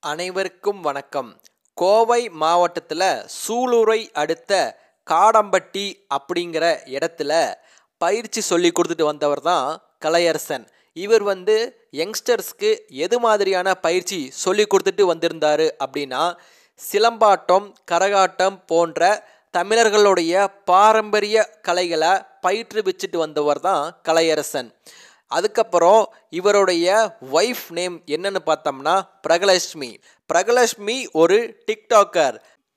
அனைவருக்கும் வணக்கம் கோவை மாவட்டத்தில் சூலூரை அடுத்த காடம்பட்டி அப்படிங்கிற இடத்துல பயிற்சி சொல்லி கொடுத்துட்டு வந்தவர் தான் கலையரசன் இவர் வந்து யங்ஸ்டர்ஸ்க்கு எது மாதிரியான பயிற்சி சொல்லி கொடுத்துட்டு வந்திருந்தாரு அப்படின்னா சிலம்பாட்டம் கரகாட்டம் போன்ற தமிழர்களுடைய பாரம்பரிய கலைகளை பயிற்றுவிச்சுட்டு வந்தவர் தான் கலையரசன் அதுக்கப்புறம் இவருடைய ஒய்ஃப் நேம் என்னன்னு பார்த்தோம்னா பிரகலட்சுமி பிரகலட்சுமி ஒரு டிக்டாக்கர்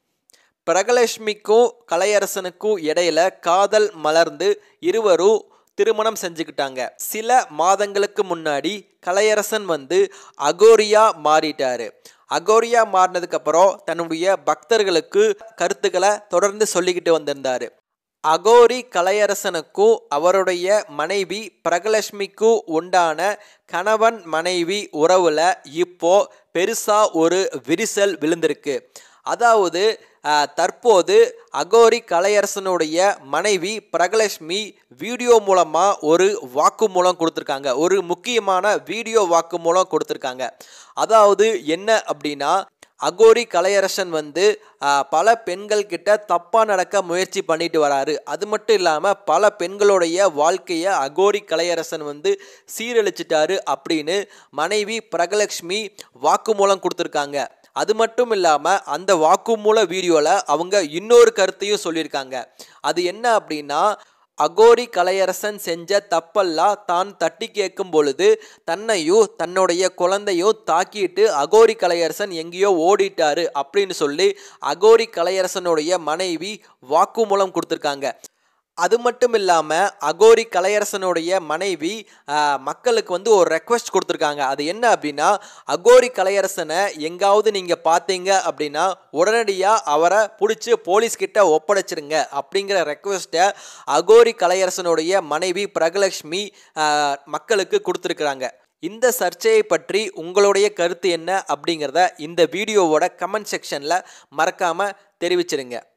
பிரகலட்சுமிக்கும் கலையரசனுக்கும் இடையில காதல் மலர்ந்து இருவரும் திருமணம் செஞ்சுக்கிட்டாங்க சில மாதங்களுக்கு முன்னாடி கலையரசன் வந்து அகோரியா மாறிட்டாரு அகோரியா மாறினதுக்கு அப்புறம் தன்னுடைய பக்தர்களுக்கு கருத்துக்களை தொடர்ந்து சொல்லிக்கிட்டு வந்திருந்தாரு அகோரி கலையரசனுக்கும் அவருடைய மனைவி பிரகலட்சுமிக்கும் உண்டான கணவன் மனைவி உறவுல இப்போ பெருசா ஒரு விரிசல் விழுந்திருக்கு அதாவது அஹ், தற்போது அகோரி கலையரசனுடைய மனைவி பிரகலட்சுமி வீடியோ மூலமாக ஒரு வாக்குமூலம் கொடுத்துருக்காங்க ஒரு முக்கியமான வீடியோ வாக்குமூலம் கொடுத்துருக்காங்க அதாவது என்ன அப்படின்னா அகோரி கலையரசன் வந்து ஆஹ், பல பெண்கள் கிட்ட தப்பாக நடக்க முயற்சி பண்ணிட்டு வராரு அது மட்டும் இல்லாமல் பல பெண்களுடைய வாழ்க்கையை அகோரி கலையரசன் வந்து சீரழிச்சிட்டாரு அப்படின்னு மனைவி பிரகலட்சுமி வாக்குமூலம் கொடுத்துருக்காங்க அது மட்டும் இல்லாமல் அந்த வாக்குமூல வீடியோவில் அவங்க இன்னொரு கருத்தையும் சொல்லியிருக்காங்க அது என்ன அப்படின்னா அகோரி கலையரசன் செஞ்ச தப்பெல்லாம் தான் தட்டி கேட்கும் பொழுது தன்னையும் தன்னுடைய குழந்தையும் தாக்கிட்டு அகோரி கலையரசன் எங்கேயோ ஓடிட்டாரு அப்படின்னு சொல்லி அகோரி கலையரசனுடைய மனைவி வாக்குமூலம் கொடுத்துருக்காங்க அது மட்டும் இல்லாமல் அகோரி கலையரசனுடைய மனைவி ஆஹ், மக்களுக்கு வந்து ஒரு ரெக்வஸ்ட் கொடுத்துருக்காங்க அது என்ன அப்படின்னா அகோரி கலையரசனை எங்காவது நீங்கள் பார்த்தீங்க அப்படின்னா உடனடியாக அவரை பிடிச்சி போலீஸ்கிட்ட ஒப்படைச்சிருங்க அப்படிங்கிற ரெக்வஸ்ட்டை அகோரி கலையரசனுடைய மனைவி பிரகலட்சுமி ஆஹ், மக்களுக்கு கொடுத்துருக்குறாங்க இந்த சர்ச்சையை பற்றி உங்களுடைய கருத்து என்ன அப்படிங்கிறத இந்த வீடியோவோட கமெண்ட் செக்ஷனில் மறக்காமல் தெரிவிச்சிருங்க